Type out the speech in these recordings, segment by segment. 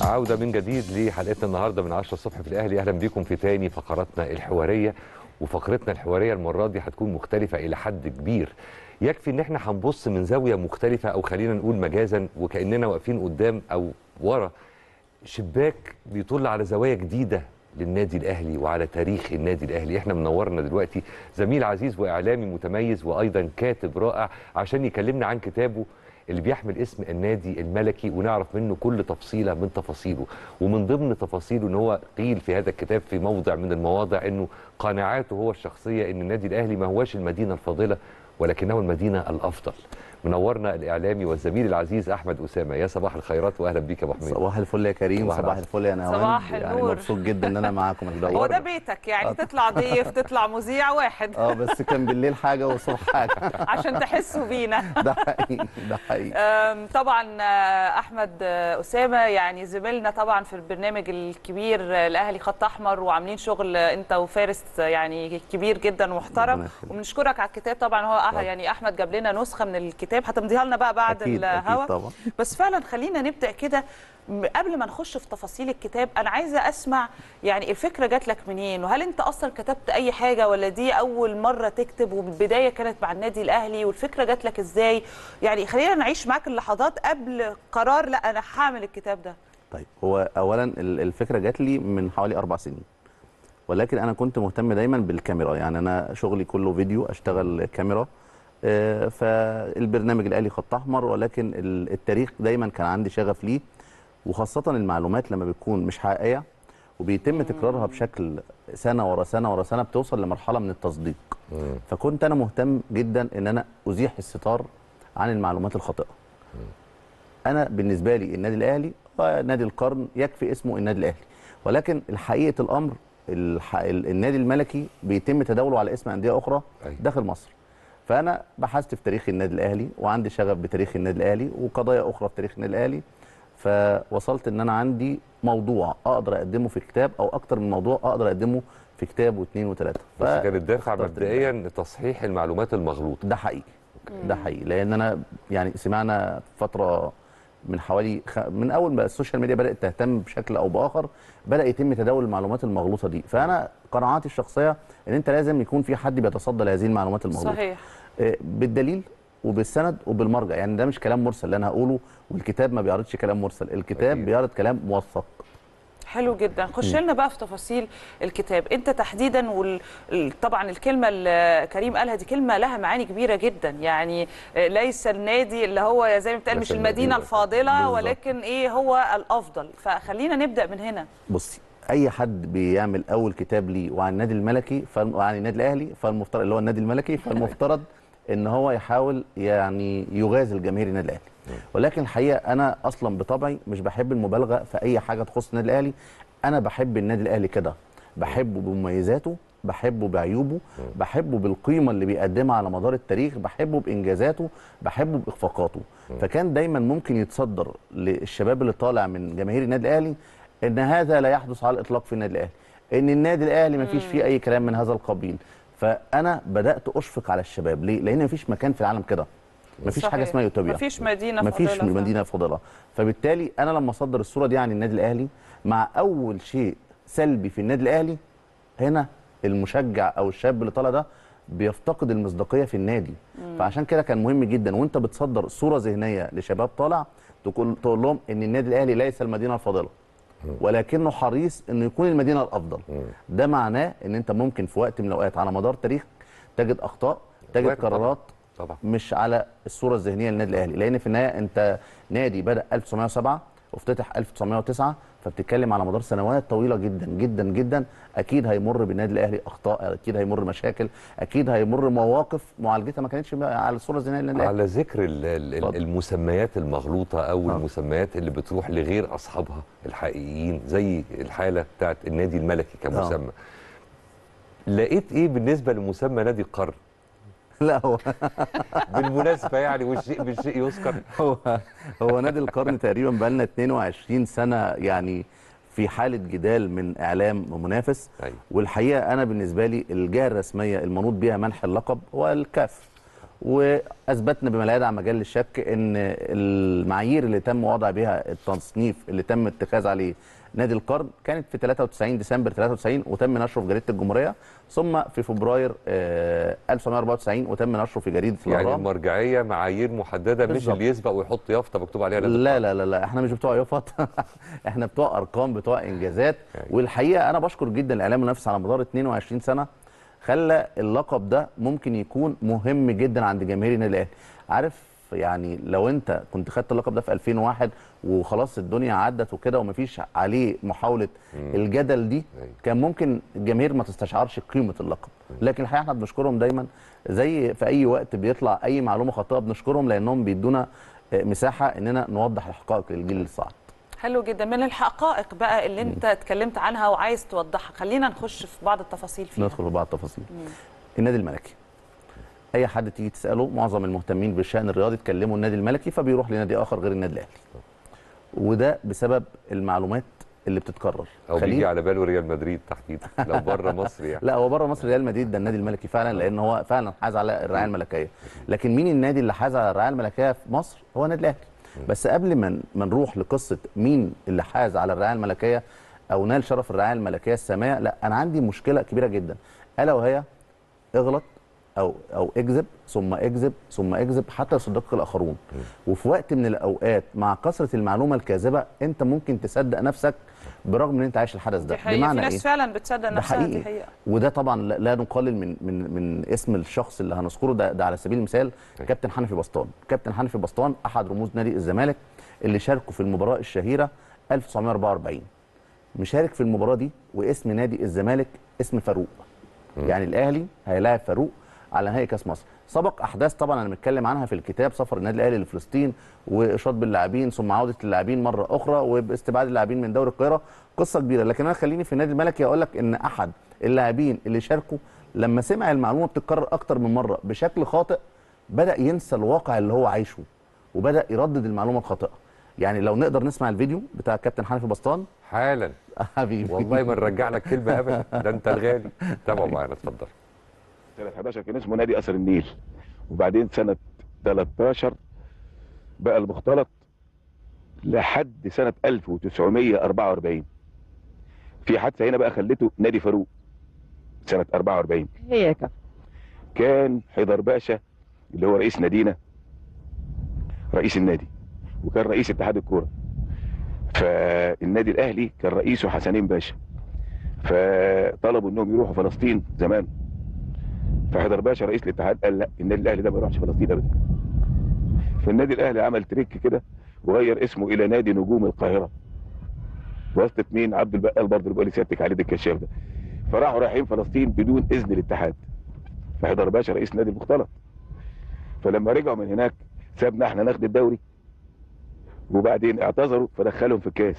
عودة من جديد لحلقتنا النهاردة من 10 الصبح في الأهلي أهلا بكم في تاني فقراتنا الحوارية وفقرتنا الحوارية المرة دي هتكون مختلفة إلى حد كبير يكفي إن إحنا هنبص من زاوية مختلفة أو خلينا نقول مجازا وكأننا واقفين قدام أو ورا شباك بيطل على زوايا جديدة للنادي الأهلي وعلى تاريخ النادي الأهلي إحنا منورنا دلوقتي زميل عزيز وإعلامي متميز وأيضا كاتب رائع عشان يكلمنا عن كتابه اللي بيحمل اسم النادي الملكي ونعرف منه كل تفصيله من تفاصيله ومن ضمن تفاصيله ان هو قيل في هذا الكتاب في موضع من المواضع انه قناعاته هو الشخصيه ان النادي الاهلي ما هواش المدينه الفاضله ولكنه المدينه الافضل منورنا الاعلامي والزميل العزيز احمد اسامه يا صباح الخيرات واهلا بيك يا ابو حميد صباح الفل يا كريم صباح صباح العسل. الفل يا نهاوند صباح يعني النور. مبسوط جدا ان انا معاكم هو الجو ده بيتك يعني تطلع ضيف تطلع مذيع واحد اه بس كان بالليل حاجه والصبح حاجه عشان تحسوا بينا ده حقيقي ده حقيقي أم، طبعا آه، احمد آه، اسامه يعني زميلنا طبعا في البرنامج الكبير آه، الاهلي خط احمر وعاملين شغل آه، انت وفارس آه، يعني كبير جدا ربنا ومحترم يخليك. وبنشكرك على الكتاب طبعا هو أح- يعني احمد جاب لنا نسخه من الكتاب هتمضيها لنا بقى بعد اكيد الهوا اكيد طبعا بس فعلا خلينا نبدا كده م- قبل ما نخش في تفاصيل الكتاب انا عايزه اسمع يعني الفكره جات لك منين وهل انت اصلا كتبت اي حاجه ولا دي اول مره تكتب والبدايه كانت مع النادي الاهلي والفكره جات لك ازاي يعني خلينا نعيش معاك اللحظات قبل قرار لا انا هعمل الكتاب ده طيب هو اولا ال- الفكره جات لي من حوالي اربع سنين ولكن انا كنت مهتم دايما بالكاميرا يعني انا شغلي كله فيديو اشتغل كاميرا آه، فالبرنامج الاهلي خط احمر ولكن ال- التاريخ دايما كان عندي شغف ليه وخاصه المعلومات لما بتكون مش حقيقيه وبيتم تكرارها بشكل سنه ورا سنه ورا سنه بتوصل لمرحله من التصديق مم. فكنت انا مهتم جدا ان انا ازيح الستار عن المعلومات الخاطئه انا بالنسبه لي النادي الاهلي هو نادي القرن يكفي اسمه النادي الاهلي ولكن الحقيقه الامر الح... ال- النادي الملكي بيتم تداوله على اسم انديه اخرى أيوة. داخل مصر فانا بحثت في تاريخ النادي الاهلي وعندي شغف بتاريخ النادي الاهلي وقضايا اخرى في تاريخ النادي الاهلي فوصلت ان انا عندي موضوع اقدر اقدمه في كتاب او اكتر من موضوع اقدر اقدمه في كتاب واثنين وثلاثه بس كان الدافع اخترت مبدئيا تصحيح المعلومات المغلوطه ده حقيقي ده حقيقي لان انا يعني سمعنا فتره من حوالي خ... من اول ما السوشيال ميديا بدات تهتم بشكل او باخر بدا يتم تداول المعلومات المغلوطه دي فانا قناعاتي الشخصيه ان انت لازم يكون في حد بيتصدى لهذه المعلومات المغلوطه صحيح آه، بالدليل وبالسند وبالمرجع يعني ده مش كلام مرسل اللي انا هقوله والكتاب ما بيعرضش كلام مرسل الكتاب أكيد. بيعرض كلام موثق حلو جدا خش لنا بقى في تفاصيل الكتاب انت تحديدا وال... ال- طبعا الكلمه اللي كريم قالها دي كلمه لها معاني كبيره جدا يعني آه، ليس النادي اللي هو زي ما بتقال ليس مش المدينه المدينة الفاضله بالظبط. ولكن ايه هو الافضل فخلينا نبدا من هنا بصي اي حد بيعمل اول كتاب ليه وعن النادي الملكي فالم... وعن النادي الاهلي فالمفترض اللي هو النادي الملكي فالمفترض ان هو يحاول يعني يغازل جماهير النادي الاهلي ولكن الحقيقه انا اصلا بطبعي مش بحب المبالغه في اي حاجه تخص النادي الاهلي انا بحب النادي الاهلي كده بحبه بمميزاته بحبه بعيوبه بحبه بالقيمه اللي بيقدمها على مدار التاريخ بحبه بانجازاته بحبه باخفاقاته فكان دايما ممكن يتصدر للشباب اللي طالع من جماهير النادي الاهلي ان هذا لا يحدث على الاطلاق في النادي الاهلي ان النادي الاهلي ما فيش فيه اي كلام من هذا القبيل فانا بدات اشفق على الشباب ليه لان ما فيش مكان في العالم كده ما فيش حاجه صحيح. اسمها يوتوبيا مفيش مدينه ما فيش فاضلة. مدينه فاضله فبالتالي انا لما اصدر الصوره دي عن النادي الاهلي مع اول شيء سلبي في النادي الاهلي هنا المشجع او الشاب اللي طالع ده بيفتقد المصداقيه في النادي فعشان كده كان مهم جدا وانت بتصدر صوره ذهنيه لشباب طالع تقول تقول لهم ان النادي الاهلي ليس المدينه الفاضله ولكنه حريص انه يكون المدينه الافضل ده معناه ان انت ممكن في وقت من الاوقات على مدار تاريخ تجد اخطاء تجد وارد طبعاً. قرارات طبعا مش على الصوره الذهنيه للنادي الاهلي لان في النهايه انت نادي بدا 1907 وافتتح 1909 فبتتكلم على مدار سنوات طويله جدا جدا جدا اكيد هيمر بالنادي الاهلي اخطاء اكيد هيمر مشاكل اكيد هيمر مواقف معالجتها ما كانتش على الصوره الذهنيه للنادي الاهلي على ذكر ال- ال- اتفضل. المسميات المغلوطه او آه. المسميات اللي بتروح لغير اصحابها الحقيقيين زي الحاله بتاعت النادي الملكي كمسمى لقيت ايه بالنسبه لمسمى نادي القرن لا هو بالمناسبه يعني والشيء بالشيء يذكر هو هو نادي القرن تقريبا بقى لنا 22 سنه يعني في حاله جدال من اعلام ومنافس أيوة. والحقيقه انا بالنسبه لي الجهه الرسميه المنوط بها منح اللقب هو الكاف واثبتنا بما لا يدع مجال للشك ان المعايير اللي تم وضع بها التصنيف اللي تم اتخاذ عليه نادي القرن كانت في 93 ديسمبر 93 وتم نشره في جريده الجمهوريه ثم في فبراير آه، 1994 وتم نشره في جريده يعني الاهرام المرجعيه معايير محدده مش بالظبط. اللي يسبق ويحط يافطه مكتوب عليها نادي لا لا لا لا احنا مش بتوع يفط احنا بتوع ارقام بتوع انجازات أيوة. والحقيقه انا بشكر جدا الاعلام المنافس على مدار 22 سنه خلى اللقب ده ممكن يكون مهم جدا عند جماهير النادي الاهلي عارف يعني لو انت كنت خدت اللقب ده في 2001 وخلاص الدنيا عدت وكده ومفيش عليه محاوله الجدل دي أيوة. كان ممكن الجماهير ما تستشعرش قيمه اللقب لكن الحقيقه احنا بنشكرهم دايما زي في اي وقت بيطلع اي معلومه خاطئه بنشكرهم لانهم بيدونا آه، مساحه اننا نوضح الحقائق للجيل الصاعد حلو جدا من الحقائق بقى اللي انت اتكلمت عنها وعايز توضحها خلينا نخش في بعض التفاصيل فيها ندخل في بعض التفاصيل النادي الملكي اي حد تيجي تساله معظم المهتمين بالشان الرياضي تكلموا النادي الملكي فبيروح لنادي اخر غير النادي الاهلي وده بسبب المعلومات اللي بتتكرر او خليل- بيجي على باله ريال مدريد تحديدا لو بره مصر يعني لا هو بره مصر ريال مدريد ده النادي الملكي فعلا لان هو فعلا حاز على الرعايه الملكيه لكن مين النادي اللي حاز على الرعايه الملكيه في مصر هو النادي الاهلي بس قبل ما ما نروح لقصه مين اللي حاز على الرعايه الملكيه او نال شرف الرعايه الملكيه الساميه لا انا عندي مشكله كبيره جدا الا وهي اغلط او او اكذب ثم اكذب ثم اكذب حتى يصدقك الاخرون وفي وقت من الاوقات مع كثره المعلومه الكاذبه انت ممكن تصدق نفسك برغم ان انت عايش الحدث ده دي حقيقة في ناس فعلا بتصدق ده نفسها دي حقيقي حقيقة وده طبعا لا لا نقلل من من من اسم الشخص اللي هنذكره ده, ده على سبيل المثال كابتن حنفي بسطان كابتن حنفي بسطان احد رموز نادي الزمالك اللي شاركوا في المباراه الشهيره 1944 مشارك في المباراه دي واسم نادي الزمالك اسم فاروق يعني الاهلي هيلاعب فاروق على نهائي كاس مصر سبق احداث طبعا انا متكلم عنها في الكتاب سفر النادي الاهلي لفلسطين واشاط باللاعبين ثم عوده اللاعبين مره اخرى وباستبعاد اللاعبين من دوري القاهره قصه كبيره لكن انا خليني في النادي الملكي اقول لك ان احد اللاعبين اللي شاركوا لما سمع المعلومه بتتكرر اكتر من مره بشكل خاطئ بدا ينسى الواقع اللي هو عايشه وبدا يردد المعلومه الخاطئه يعني لو نقدر نسمع الفيديو بتاع كابتن حنفي بسطان حالا حبيبي والله ما نرجع لك كلمه ابدا ده انت الغالي تابعوا معانا اتفضل سنة 11 كان اسمه نادي قصر النيل وبعدين سنة 13 بقى المختلط لحد سنة 1944 في حادثة هنا بقى خلته نادي فاروق سنة 44 هي يا كابتن كان حيدر باشا اللي هو رئيس نادينا رئيس النادي وكان رئيس اتحاد الكوره فالنادي الاهلي كان رئيسه حسنين باشا فطلبوا انهم يروحوا فلسطين زمان فحيدر باشا رئيس الاتحاد قال لا النادي الاهلي ده ما يروحش فلسطين ابدا فالنادي الاهلي عمل تريك كده وغير اسمه الى نادي نجوم القاهره واسطه مين عبد البقال برضه اللي بقول سيادتك عليه ده الكشاف ده فراحوا رايحين فلسطين بدون اذن الاتحاد فحيدر باشا رئيس نادي المختلط فلما رجعوا من هناك سابنا احنا ناخد الدوري وبعدين اعتذروا فدخلهم في الكاس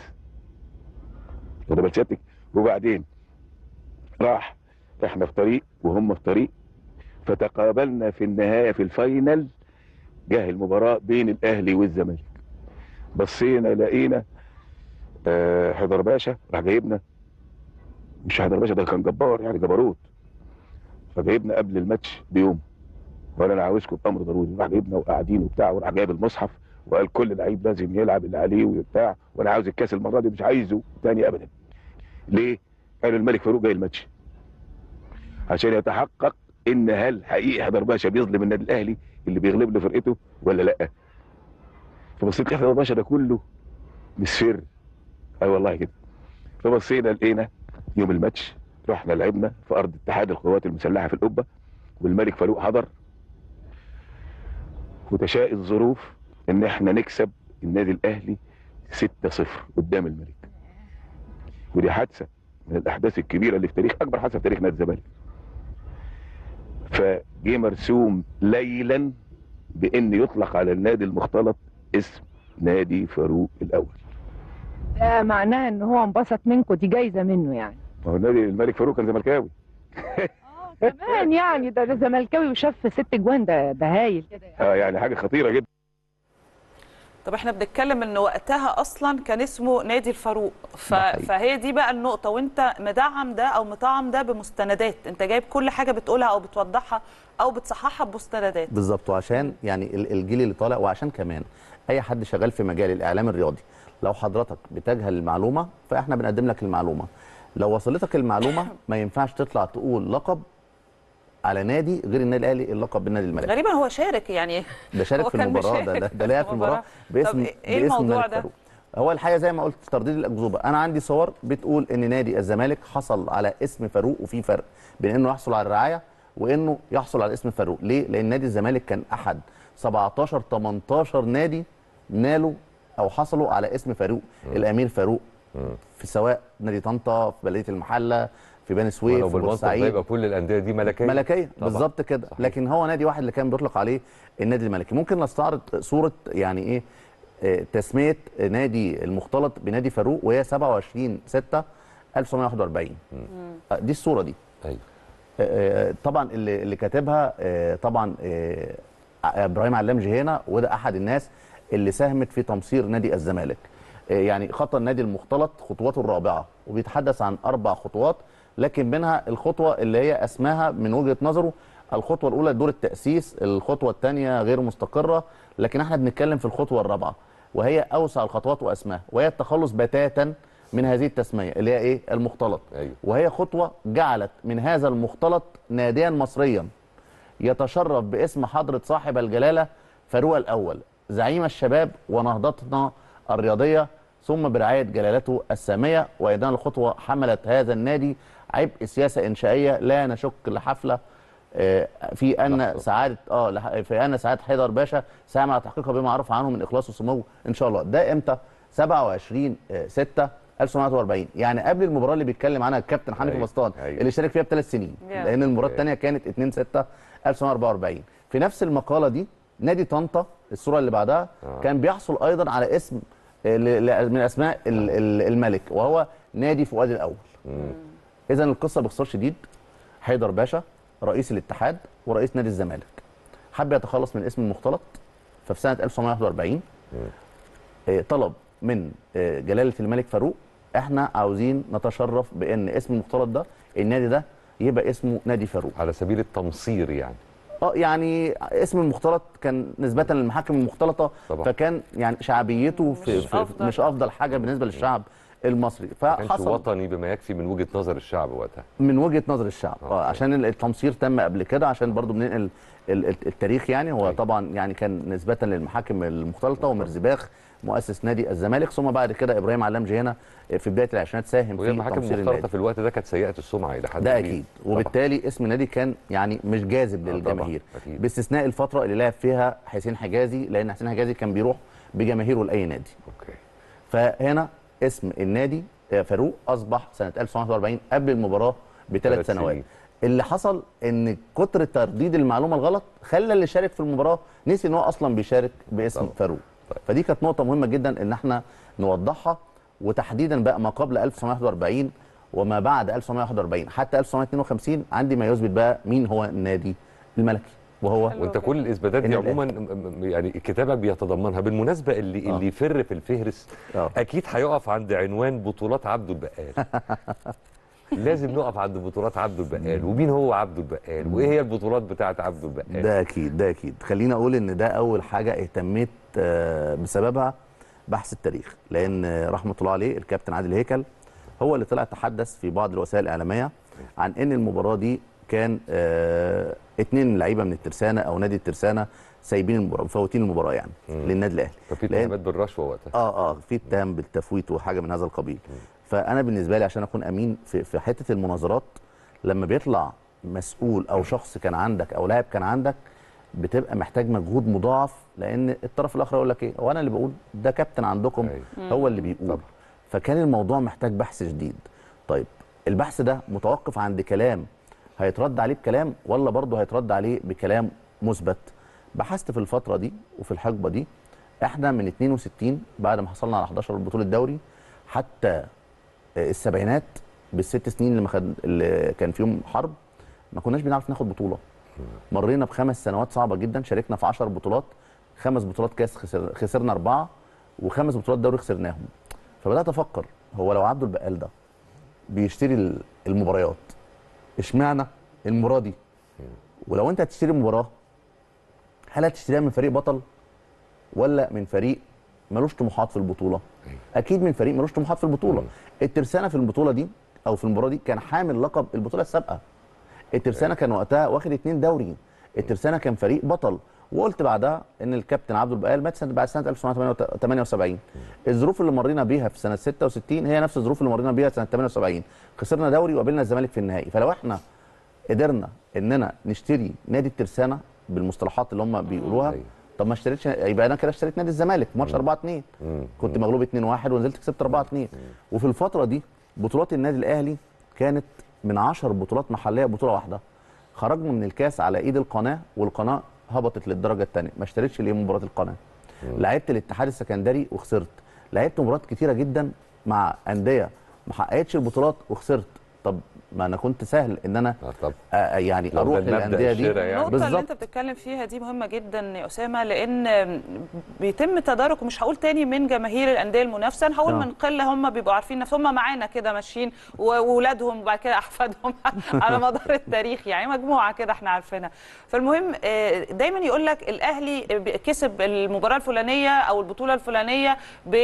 واخد بال سيادتك وبعدين راح احنا في طريق وهم في طريق فتقابلنا في النهايه في الفاينل جه المباراه بين الاهلي والزمالك بصينا لقينا آه حيدر باشا راح جايبنا مش حيدر باشا ده كان جبار يعني جبروت فجايبنا قبل الماتش بيوم وقال انا عاوزكم بامر ضروري راح جايبنا وقاعدين وبتاع وراح جايب المصحف وقال كل لعيب لازم يلعب اللي عليه وبتاع وانا عاوز الكاس المره دي مش عايزه تاني ابدا ليه؟ قالوا الملك فاروق جاي الماتش عشان يتحقق ان هل حقيقي حيدر باشا بيظلم النادي الاهلي اللي بيغلب له فرقته ولا لا فبصيت لقيت حيدر باشا ده كله مسفر اي والله كده فبصينا لقينا يوم الماتش رحنا لعبنا في ارض اتحاد القوات المسلحه في القبه والملك فاروق حضر وتشاء الظروف ان احنا نكسب النادي الاهلي 6-0 قدام الملك ودي حادثه من الاحداث الكبيره اللي في تاريخ اكبر حادثه في تاريخ نادي الزمالك فجه مرسوم ليلا بان يطلق على النادي المختلط اسم نادي فاروق الاول ده معناه ان هو انبسط منكم دي جايزه منه يعني ما هو نادي الملك فاروق كان زملكاوي كمان يعني ده ده زملكاوي وشاف ست جوان ده ده هايل كده يعني. اه يعني حاجه خطيره جدا طب احنا بنتكلم ان وقتها اصلا كان اسمه نادي الفاروق ف... ده حقيقي. فهي دي بقى النقطه وانت مدعم ده او مطعم ده بمستندات انت جايب كل حاجه بتقولها او بتوضحها او بتصححها بمستندات بالظبط وعشان يعني ال- الجيل اللي طالع وعشان كمان اي حد شغال في مجال الاعلام الرياضي لو حضرتك بتجهل المعلومه فاحنا بنقدم لك المعلومه لو وصلتك المعلومه ما ينفعش تطلع تقول لقب على نادي غير النادي الاهلي اللقب بالنادي الملكي غالبا هو شارك يعني ده شارك هو في كان المباراه ده مشارك ده, ده لعب في المباراه باسم طب ايه باسم الموضوع الملك ده؟ فاروق. هو الحقيقه زي ما قلت ترديد الاكذوبه انا عندي صور بتقول ان نادي الزمالك حصل على اسم فاروق وفي فرق بين انه يحصل على الرعايه وانه يحصل على اسم فاروق ليه لان نادي الزمالك كان احد 17 18 نادي نالوا او حصلوا على اسم فاروق الامير فاروق في سواء نادي طنطا في بلديه المحله في بني سويف ولو في بالمنطق ده بورسعيد يبقى كل الانديه دي ملكيه ملكيه طبعاً. بالظبط كده صحيح. لكن هو نادي واحد اللي كان بيطلق عليه النادي الملكي ممكن نستعرض صوره يعني ايه آه، تسميه نادي المختلط بنادي فاروق وهي 27 6 1941 آه، دي الصوره دي ايوه آه، طبعا اللي اللي كاتبها آه، طبعا آه، ابراهيم علام جهينه وده احد الناس اللي ساهمت في تمصير نادي الزمالك آه، يعني خطى النادي المختلط خطواته الرابعه وبيتحدث عن اربع خطوات لكن منها الخطوه اللي هي اسمها من وجهه نظره الخطوه الاولى دور التاسيس الخطوه الثانيه غير مستقره لكن احنا بنتكلم في الخطوه الرابعه وهي اوسع الخطوات واسماها وهي التخلص بتاتا من هذه التسميه اللي هي ايه المختلط أيوة. وهي خطوه جعلت من هذا المختلط ناديا مصريا يتشرف باسم حضرة صاحب الجلالة فاروق الأول زعيم الشباب ونهضتنا الرياضية ثم برعاية جلالته السامية وأيضا الخطوة حملت هذا النادي عبء سياسة إنشائية لا نشك لحفلة آه، في أن لحظة. سعادة اه لح- في أن سعادة حيدر باشا ساهم على تحقيقها بما عرف عنه من إخلاص وسمو إن شاء الله ده إمتى 27 6 1940 يعني قبل المباراة اللي بيتكلم عنها الكابتن حنفي أيوة، بسطان أيوة. اللي شارك فيها بثلاث سنين Yeah. لأن المباراة الثانية كانت 2 6 1944 في نفس المقالة دي نادي طنطا الصورة اللي بعدها آه. كان بيحصل أيضا على اسم آه، ل- ل- من أسماء ال- ال- الملك وهو نادي فؤاد الأول إذا القصة باختصار شديد حيدر باشا رئيس الاتحاد ورئيس نادي الزمالك حب يتخلص من اسم المختلط ففي سنة 1941 آه، طلب من آه، جلالة الملك فاروق احنا عاوزين نتشرف بان اسم المختلط ده النادي ده يبقى اسمه نادي فاروق على سبيل التمصير يعني اه يعني اسم المختلط كان نسبة للمحاكم المختلطة طبعا. فكان يعني شعبيته في مش في أفضل. مش افضل حاجة بالنسبة للشعب المصري ما كانش فحصل وطني بما يكفي من وجهه نظر الشعب وقتها من وجهه نظر الشعب اه أوكي. عشان التمصير تم قبل كده عشان برضو بننقل ال- ال- التاريخ يعني هو أيوة. طبعا يعني كان نسبه للمحاكم المختلطه ومرزباخ مؤسس نادي الزمالك ثم بعد كده ابراهيم علام جهينه في بدايه العشرينات ساهم وهي في المحاكم تمصير المختلطه النادي في الوقت ده كانت سيئه السمعه الى حد ده كبير. اكيد طبعاً. وبالتالي اسم النادي كان يعني مش جاذب آه، للجماهير طبعاً، أكيد. باستثناء الفتره اللي لعب فيها حسين حجازي لان حسين حجازي كان بيروح بجماهيره لاي نادي اوكي فهنا اسم النادي آه، فاروق اصبح سنه 1941 قبل المباراه بثلاث ثلاث سنوات سنين. اللي حصل ان كتر ترديد المعلومه الغلط خلى اللي شارك في المباراه نسي ان هو اصلا بيشارك باسم طبعا. فاروق طيب. فدي كانت نقطه مهمه جدا ان احنا نوضحها وتحديدا بقى ما قبل 1941 وما بعد 1941 حتى 1952 عندي ما يثبت بقى مين هو النادي الملكي وهو حلو. وانت كل الاثباتات دي النادي عموما م- م- يعني كتابك بيتضمنها بالمناسبه اللي آه. اللي يفر في الفهرس آه. اكيد هيقف عند عنوان بطولات عبده البقال لازم نقف عند بطولات عبده البقال ومين هو عبده البقال وايه هي البطولات بتاعه عبده البقال ده اكيد ده اكيد خليني اقول ان ده اول حاجه اهتميت آه، بسببها بحث التاريخ لان آه، رحمه الله عليه الكابتن عادل هيكل هو اللي طلع تحدث في بعض الوسائل الاعلاميه عن ان المباراه دي كان آه اتنين لعيبه من الترسانه او نادي الترسانه سايبين المباراه مفوتين المباراه يعني للنادي الاهلي ففي لأن- اتهامات بالرشوه وقتها اه اه في اتهام بالتفويت وحاجه من هذا القبيل فانا بالنسبه لي عشان اكون امين في, في حته المناظرات لما بيطلع مسؤول او شخص كان عندك او لاعب كان عندك بتبقى محتاج مجهود مضاعف لان الطرف الاخر يقول لك ايه هو انا اللي بقول ده كابتن عندكم أيوة. هو اللي بيقول طبعا. فكان الموضوع محتاج بحث شديد طيب البحث ده متوقف عند كلام هيترد عليه بكلام ولا برضه هيترد عليه بكلام مثبت بحثت في الفتره دي وفي الحقبه دي احنا من 62 بعد ما حصلنا على 11 بطوله دوري حتى السبعينات بالست سنين اللي, ما خد... اللي كان فيهم حرب ما كناش بنعرف ناخد بطوله مرينا بخمس سنوات صعبه جدا شاركنا في 10 بطولات خمس بطولات كاس خسر خسرنا اربعه وخمس بطولات دوري خسرناهم فبدات افكر هو لو عبده البقال ده بيشتري ال- المباريات اشمعنى المباراه دي ولو انت هتشتري مباراه هل هتشتريها من فريق بطل ولا من فريق ملوش طموحات في البطوله اكيد من فريق ملوش طموحات في البطوله مم. الترسانه في البطوله دي او في المباراه دي كان حامل لقب البطوله السابقه الترسانه كان وقتها واخد اتنين دوري الترسانه كان فريق بطل وقلت بعدها ان الكابتن عبد البقال مات سنه بعد سنه 1978 الظروف اللي مرينا بيها في سنه 66 هي نفس الظروف اللي مرينا بيها سنه 78 خسرنا دوري وقابلنا الزمالك في النهائي فلو احنا قدرنا اننا نشتري نادي الترسانه بالمصطلحات اللي هم بيقولوها أيوة. طب ما اشتريتش يبقى انا كده اشتريت نادي الزمالك في ماتش 4 2 مم. كنت مغلوب 2 1 ونزلت كسبت 4 2 وفي الفتره دي بطولات النادي الاهلي كانت من 10 بطولات محليه بطوله واحده خرجنا من الكاس على ايد القناه والقناه هبطت للدرجه الثانيه ما اشتريتش ليه مباراه القناه لعبت الاتحاد السكندري وخسرت لعبت مباريات كتيره جدا مع انديه ما حققتش البطولات وخسرت طب ما انا كنت سهل ان انا آه طب آه يعني لو اروح ده المبدأ للانديه دي الشراء يعني. النقطة اللي بالظبط. انت بتتكلم فيها دي مهمة جدا يا أسامة لأن بيتم تدارك ومش هقول تاني من جماهير الأندية المنافسة أنا هقول آه. من قلة هم بيبقوا عارفين نفسهم هم معانا كده ماشيين وأولادهم وبعد كده أحفادهم على مدار التاريخ يعني مجموعة كده احنا عارفينها فالمهم آه، دايما يقول لك الأهلي كسب المباراة الفلانية أو البطولة الفلانية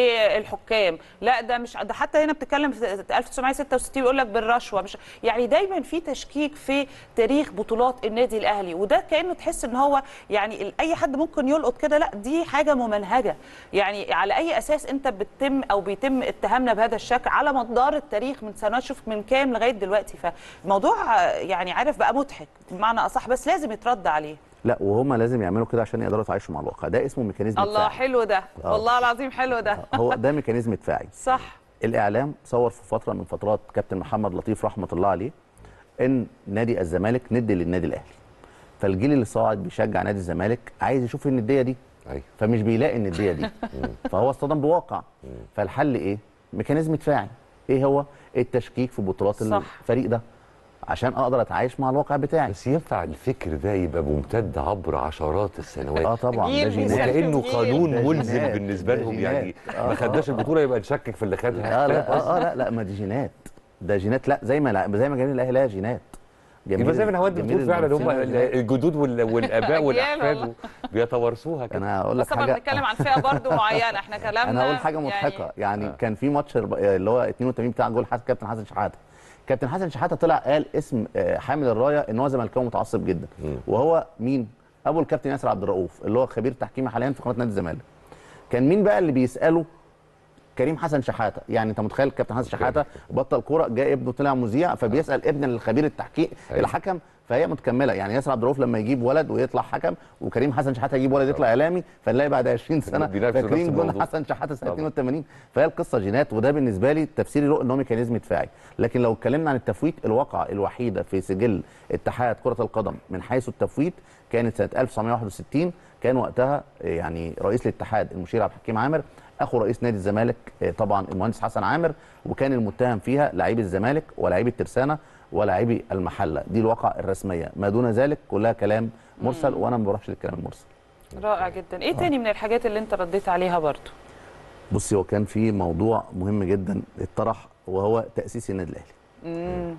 بالحكام لا ده مش ده حتى هنا بتتكلم في 1966 بيقول لك بالرشوة مش يعني دايما في تشكيك في تاريخ بطولات النادي الاهلي وده كانه تحس ان هو يعني ال- اي حد ممكن يلقط كده لا دي حاجه ممنهجه يعني على اي اساس انت بتتم او بيتم اتهامنا بهذا الشكل على مدار التاريخ من سنوات شوف من كام لغايه دلوقتي فالموضوع آه، يعني عارف بقى مضحك بمعنى اصح بس لازم يترد عليه لا وهم لازم يعملوا كده عشان يقدروا يتعايشوا مع الواقع ده اسمه ميكانيزم الله دفاعي. حلو ده آه. والله العظيم حلو ده هو ده ميكانيزم دفاعي صح الاعلام صور في فتره من فترات كابتن محمد لطيف رحمه الله عليه ان نادي الزمالك ند للنادي الاهلي فالجيل اللي صاعد بيشجع نادي الزمالك عايز يشوف النديه دي ايوه فمش بيلاقي النديه دي فهو اصطدم بواقع فالحل ايه ميكانيزم دفاعي ايه هو التشكيك في بطولات صح. الفريق ده عشان اقدر اتعايش مع الواقع بتاعي بس ينفع الفكر ده يبقى ممتد عبر عشرات السنوات اه طبعا ده جيل جينات بيسلم وكانه جيل. قانون ده ملزم جينات. بالنسبه ده لهم جينات. يعني آه، ما خدناش آه، البطوله يبقى نشكك في اللي خدها اه لا فاهم قصدي؟ اه, آه لا لا ما دي جينات ده جينات لا زي ما زي ما جماهير الاهلي لها جينات يبقى زي ما نهاد جماهير بتقول فعلا هم المنافسين لها جينات. الجدود وال- والاباء أجيال والاحفاد والله. بيتوارثوها كده انا هقول بس لك طبعا حاجه بنتكلم عن فئه برضو معينه احنا كلامنا انا هقول حاجه يعني مضحكه يعني, آه. كان في ماتش الب- اللي هو 82 بتاع جول حسن كابتن حسن شحاته كابتن حسن شحاته طلع قال اسم آه، حامل الرايه ان هو زملكاوي متعصب جدا مم. وهو مين ابو الكابتن ياسر عبد الرؤوف اللي هو خبير تحكيمي حاليا في قناه نادي الزمالك كان مين بقى اللي بيساله كريم حسن شحاته يعني انت متخيل كابتن حسن شحاته بطل كوره جاء ابنه طلع مذيع فبيسال ابن الخبير التحكيم أيوة. الحكم فهي متكمله يعني ياسر عبد الرؤوف لما يجيب ولد ويطلع حكم وكريم حسن شحاته يجيب ولد يطلع اعلامي فنلاقي بعد 20 سنه بينافسوا نفس فاكرين جون الموضوع. حسن شحاته سنه طبعا. 82 فهي القصه جينات وده بالنسبه لي تفسيري له ان هو ميكانيزم دفاعي لكن لو اتكلمنا عن التفويت الواقعه الوحيده في سجل اتحاد كره القدم من حيث التفويت كانت سنه 1961 كان وقتها يعني رئيس الاتحاد المشير عبد الحكيم عامر اخو رئيس نادي الزمالك آه، طبعا المهندس حسن عامر وكان المتهم فيها لعيب الزمالك ولاعيب الترسانه ولاعيبي المحله دي الواقع الرسميه ما دون ذلك كلها كلام مرسل وانا ما بروحش للكلام المرسل رائع جدا ايه تاني من الحاجات اللي انت رديت عليها برضو بصي هو كان في موضوع مهم جدا اتطرح وهو تاسيس النادي الاهلي مم.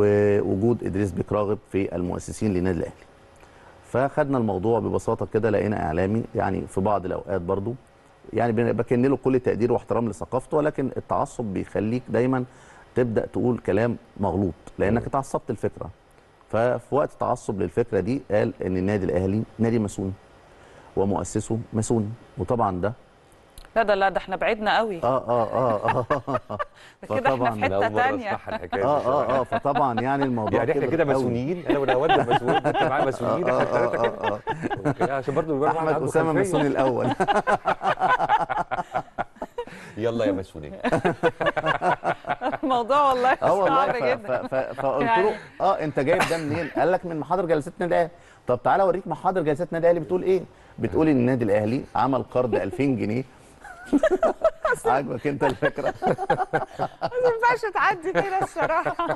ووجود ادريس بيك راغب في المؤسسين للنادي الاهلي فخدنا الموضوع ببساطه كده لقينا اعلامي يعني في بعض الاوقات برضو يعني بن- بكن له كل تقدير واحترام لثقافته ولكن التعصب بيخليك دايما تبدا تقول كلام مغلوط لانك اتعصبت الفكره ففي وقت تعصب للفكره دي قال ان النادي الاهلي نادي ماسوني ومؤسسه ماسوني وطبعا ده لا ده لا ده احنا بعدنا قوي اه اه اه اه ده كده احنا فطبعاً في أنا حته أول مرة تانية أسمعها الحكايه دي اه بصراحة. اه اه فطبعا يعني الموضوع يعني احنا كده قوي. ماسونيين انا ونواد مسؤولين انت معايا مسؤولين احنا آه، الثلاثه آه، كده آه، آه. أوكي، عشان برضه يبقى الواحد احمد عنده اسامه خلفية. ماسوني الاول يلا يا مسؤولين الموضوع والله اه والله صعب ف- جدا ف- ف- فقلت يعني- له اه انت جايب ده منين؟ قال لك من محاضر جلسات النادي الاهلي طب تعالى اوريك محاضر جلسات النادي الاهلي بتقول ايه؟ بتقول ان النادي الاهلي عمل قرض 2000 جنيه عاجبك انت الفكره؟ ما ينفعش تعدي كده الصراحه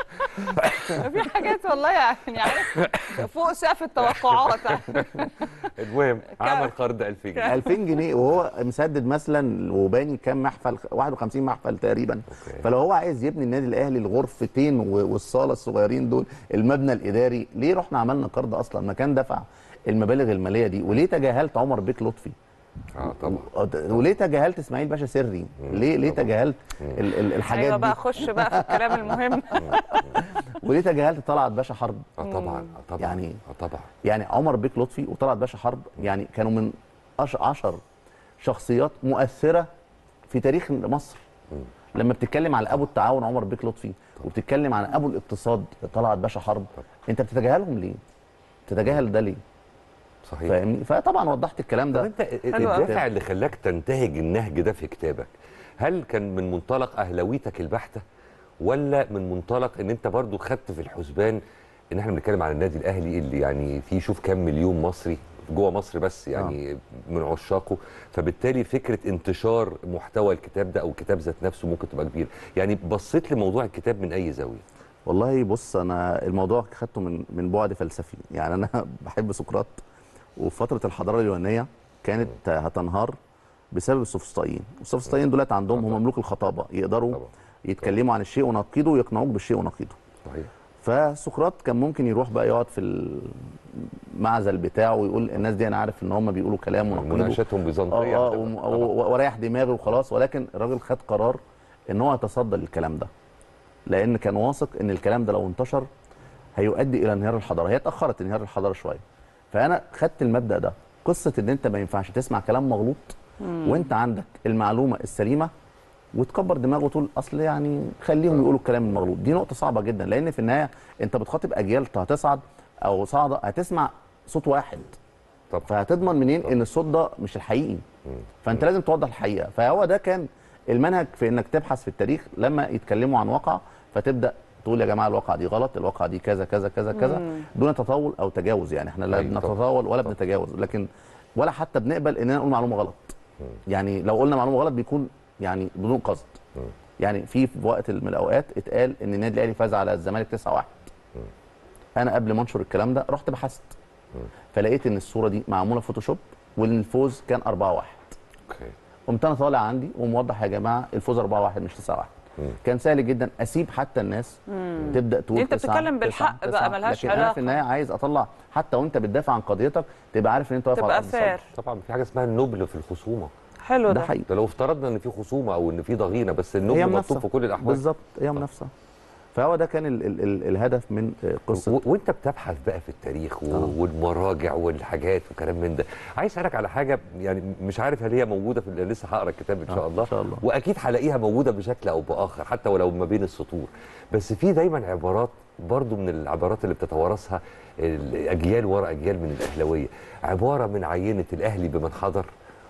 في حاجات والله يعني عارف فوق سقف التوقعات المهم عمل قرض 2000 جنيه 2000 جنيه وهو مسدد مثلا وباني كام محفل 51 محفل تقريبا أوكي. فلو هو عايز يبني النادي الاهلي الغرفتين و- والصاله الصغيرين دول المبنى الاداري ليه رحنا عملنا قرض اصلا ما كان دفع المبالغ الماليه دي وليه تجاهلت عمر بيك لطفي اه طبعا وليه تجاهلت اسماعيل باشا سري ليه ليه تجاهلت ال- ال- الحاجات ايوه دي بقى خش بقى في الكلام المهم وليه تجاهلت طلعت باشا حرب اه طبعا اه طبعا يعني- اه طبعا يعني عمر بيك لطفي وطلعت باشا حرب يعني كانوا من أش- عشر شخصيات مؤثره في تاريخ مصر لما بتتكلم على ابو التعاون عمر بيك لطفي وبتتكلم عن ابو الاقتصاد طلعت باشا حرب انت بتتجاهلهم ليه تتجاهل ده ليه صحيح فاهمني فطبعا وضحت الكلام طب ده انت حلو أوي. الدافع اللي خلاك تنتهج النهج ده في كتابك هل كان من منطلق اهلاويتك البحته ولا من منطلق ان انت برضو خدت في الحسبان ان احنا بنتكلم عن النادي الاهلي اللي يعني فيه شوف كام مليون مصري جوه مصر بس يعني من عشاقه فبالتالي فكره انتشار محتوى الكتاب ده او الكتاب ذات نفسه ممكن تبقى كبير يعني بصيت لموضوع الكتاب من اي زاويه والله بص انا الموضوع خدته من من بعد فلسفي يعني انا بحب سقراط وفي فتره الحضاره اليونانيه كانت هتنهار بسبب السوفسطائيين السوفسطائيين دولت عندهم هم ملوك الخطابه يقدروا طبعا. يتكلموا عن الشيء ونقيضه ويقنعوك بالشيء ونقيضه صحيح فسقراط كان ممكن يروح بقى يقعد في المعزل بتاعه ويقول الناس دي انا عارف ان هم بيقولوا كلام ونقيضه مناقشتهم بيزنطيه اه اه هتبقى- وم- طبعاً. و- واريح دماغي وخلاص ولكن الراجل خد قرار ان هو يتصدى للكلام ده لان كان واثق ان الكلام ده لو انتشر هيؤدي الى انهيار الحضاره هي اتاخرت انهيار الحضاره شويه فانا خدت المبدا ده قصه ان انت ما ينفعش تسمع كلام مغلوط وانت عندك المعلومه السليمه وتكبر دماغه وتقول اصل يعني خليهم يقولوا الكلام المغلوط دي نقطه صعبه جدا لان في النهايه انت بتخاطب اجيال هتصعد او صاعده هتسمع صوت واحد طب فهتضمن منين ان الصوت ده مش الحقيقي فانت لازم توضح الحقيقه فهو ده كان المنهج في انك تبحث في التاريخ لما يتكلموا عن واقع فتبدا تقول يا جماعه الواقع دي غلط الواقع دي كذا كذا كذا كذا دون تطاول او تجاوز يعني احنا لا أيوة طبعاً. بنتطاول ولا بنتجاوز لكن ولا حتى بنقبل اننا نقول معلومه غلط يعني لو قلنا معلومه غلط بيكون يعني بدون قصد يعني في في وقت من الاوقات اتقال ان النادي الاهلي فاز على الزمالك 9-1 انا قبل ما انشر الكلام ده رحت بحثت فلقيت ان الصوره دي معموله فوتوشوب وان الفوز كان 4-1 اوكي قمت انا طالع عندي وموضح يا جماعه الفوز 4-1 مش 9-1 كان سهل جدا اسيب حتى الناس تبدا تقول انت تسعة، بتتكلم تسعة، بالحق بقى، تسعة. ملهاش لكن انا علاقة. في النهايه عايز اطلع حتى وانت بتدافع عن قضيتك تبقى عارف ان انت واقف على تبقى ارض فير صلبة. طبعا في حاجه اسمها النبل في الخصومه حلو ده ده حقيقي ده لو افترضنا ان في خصومه او ان في ضغينه بس هي النبل منافسه مطلوب في كل الاحوال بالظبط هي منافسه فهو ده كان ال ال ال الهدف من آه، قصه و- وانت بتبحث بقى في التاريخ و... آه. والمراجع والحاجات وكلام من ده عايز اسالك على حاجه يعني مش عارف هل هي موجوده في لسه هقرا الكتاب ان شاء آه، الله إن شاء الله. واكيد هلاقيها موجوده بشكل او باخر حتى ولو ما بين السطور بس في دايما عبارات برضو من العبارات اللي بتتوارثها الاجيال ورا اجيال من الاهلاويه عباره من عينه الاهلي بمن حضر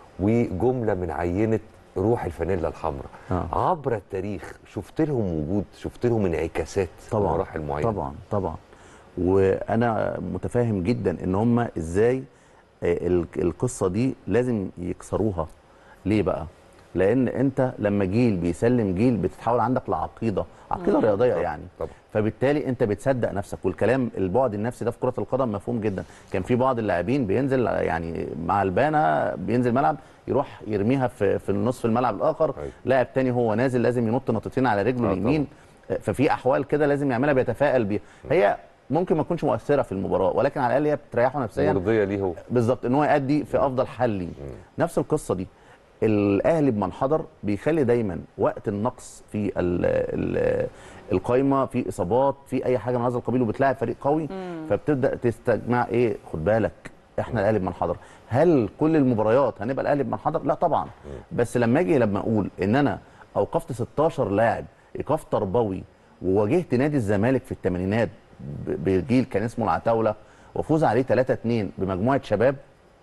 وجمله من عينه روح الفانيلا الحمراء آه. عبر التاريخ شفت لهم وجود شفت لهم انعكاسات في طبعا مراحل معينه طبعا طبعا وانا متفاهم جدا ان هم ازاي آه، ال- القصه دي لازم يكسروها ليه بقى لان انت لما جيل بيسلم جيل بتتحول عندك لعقيده عقيده رياضيه يعني طبعا. فبالتالي انت بتصدق نفسك والكلام البعد النفسي ده في كره القدم مفهوم جدا كان في بعض اللاعبين بينزل يعني مع البانه بينزل ملعب يروح يرميها في في النصف الملعب الاخر أيوة. لاعب تاني هو نازل لازم ينط نطتين على رجله آه، اليمين ففي احوال كده لازم يعملها بيتفائل بيها هي ممكن ما تكونش مؤثره في المباراه ولكن على الاقل هي بتريحه نفسيا مرضيه ليه هو بالظبط ان هو يأدي في افضل حل ليه نفس القصه دي الاهلي بمنحدر بيخلي دايما وقت النقص في ال ال القايمه في اصابات في اي حاجه من هذا القبيل وبتلاعب فريق قوي فبتبدا تستجمع ايه خد بالك احنا الاهلي بمنحدر هل كل المباريات هنبقى الاهلي بمنحدر لا طبعا بس لما اجي لما اقول ان انا اوقفت 16 لاعب ايقاف تربوي وواجهت نادي الزمالك في الثمانينات ب- بجيل كان اسمه العتاوله وفوز عليه 3 2 بمجموعه شباب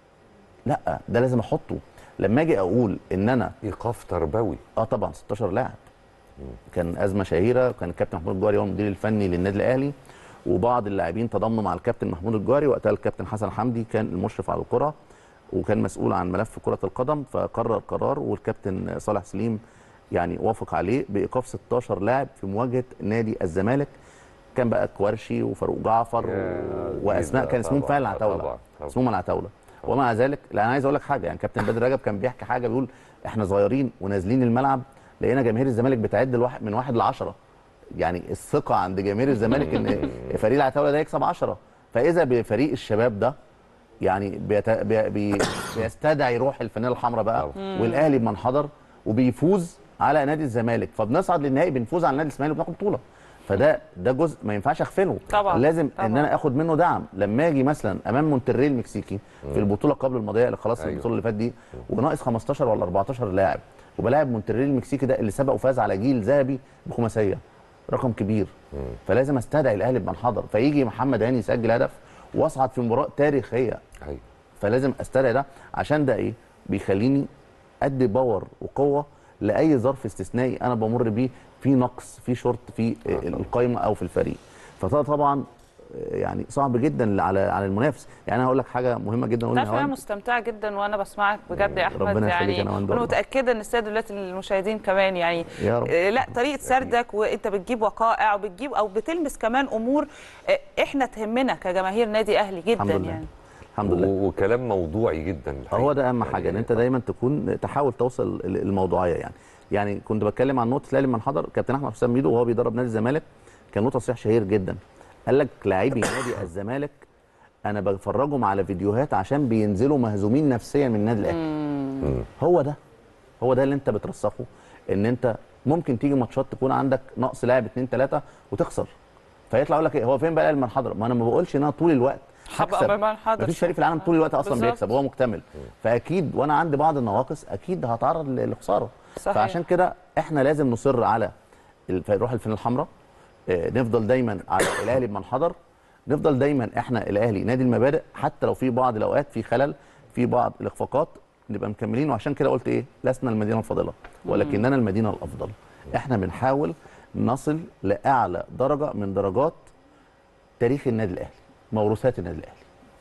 لا ده لازم احطه لما اجي اقول ان انا ايقاف تربوي اه طبعا 16 لاعب كان ازمه شهيره كان الكابتن محمود الجوهري هو المدير الفني للنادي الاهلي وبعض اللاعبين تضامنوا مع الكابتن محمود الجوهري وقتها الكابتن حسن حمدي كان المشرف على الكره وكان مسؤول عن ملف كره القدم فقرر قرار والكابتن صالح سليم يعني وافق عليه بايقاف 16 لاعب في مواجهه نادي الزمالك كان بقى كوارشي وفاروق جعفر يا و... واسماء جديد كان بقى اسمهم طبعاً، فعلا آه العتاوله طبعاً، طبعاً. اسمهم العتاوله ومع ذلك لا انا عايز اقول لك حاجه يعني كابتن بدر رجب كان بيحكي حاجه بيقول احنا صغيرين ونازلين الملعب لقينا جماهير الزمالك بتعد الواحد من واحد لعشرة يعني الثقه عند جماهير الزمالك ان فريق العتاوله ده يكسب 10 فاذا بفريق الشباب ده يعني بيت... بي... بي... بيستدعي روح الفانيله الحمراء بقى طبعا. والاهلي بمنحدر وبيفوز على نادي الزمالك فبنصعد للنهائي بنفوز على نادي الاسماعيلي وبناخد بطوله فده ده جزء ما ينفعش اغفله طبعا. لازم طبعا. ان انا اخد منه دعم لما اجي مثلا امام مونتري المكسيكي في البطوله قبل الماضيه اللي خلاص أيوة. البطوله اللي فاتت دي وناقص 15 ولا 14 لاعب وبلاعب مونتري المكسيكي ده اللي سبق وفاز على جيل ذهبي بخماسيه رقم كبير فلازم استدعي الاهلي بمنحدر فيجي محمد هاني يسجل هدف واصعد في مباراه تاريخيه أيوة. فلازم استدعي ده عشان ده ايه بيخليني ادي باور وقوه لاي ظرف استثنائي انا بمر بيه في نقص في شورت في آه طبعا. القايمه او في الفريق فده طبعا يعني صعب جدا على على المنافس يعني انا هقول لك حاجه مهمه جدا تعرف قلنا انا مستمتعه جدا وانا بسمعك بجد يا احمد ربنا يخليك يعني يا نوال وانا والله. متاكده ان الساده دلوقتي المشاهدين كمان يعني يا رب. آه، لا طريقه سردك وانت بتجيب وقائع وبتجيب او بتلمس كمان امور آه، احنا تهمنا كجماهير نادي اهلي جدا الحمد لله. يعني الحمد لله و- وكلام موضوعي جدا الحقيقة. هو ده اهم يعني حاجه ان انت دايما تكون تحاول توصل ال- الموضوعيه يعني يعني كنت بتكلم عن نقطه الاهلي من حضر كابتن احمد حسام ميدو وهو بيدرب نادي الزمالك كان له تصريح شهير جدا قال لك لاعبي نادي الزمالك انا بفرجهم على فيديوهات عشان بينزلوا مهزومين نفسيا من النادي الاهلي هو ده هو ده اللي انت بترسخه ان انت ممكن تيجي ماتشات تكون عندك نقص لاعب اتنين تلاته وتخسر فيطلع يقول لك ايه هو فين بقى الاهلي من حضر ما انا ما بقولش ان انا طول الوقت هبقى هكسب بمنحدر. مفيش فريق في العالم طول الوقت اصلا بالظبط. بيكسب هو مكتمل فاكيد وانا عندي بعض النواقص اكيد هتعرض ل- لخساره صحيح. فعشان كده احنا لازم نصر على الف- روح الفن الحمراء آه، نفضل دايما على الاهلي بمنحدر نفضل دايما احنا الاهلي نادي المبادئ حتى لو في بعض الاوقات في خلل في بعض الاخفاقات نبقى مكملين وعشان كده قلت ايه لسنا المدينه الفاضله ولكننا المدينه الافضل احنا بنحاول نصل لاعلى درجه من درجات تاريخ النادي الاهلي موروثات النادي الاهلي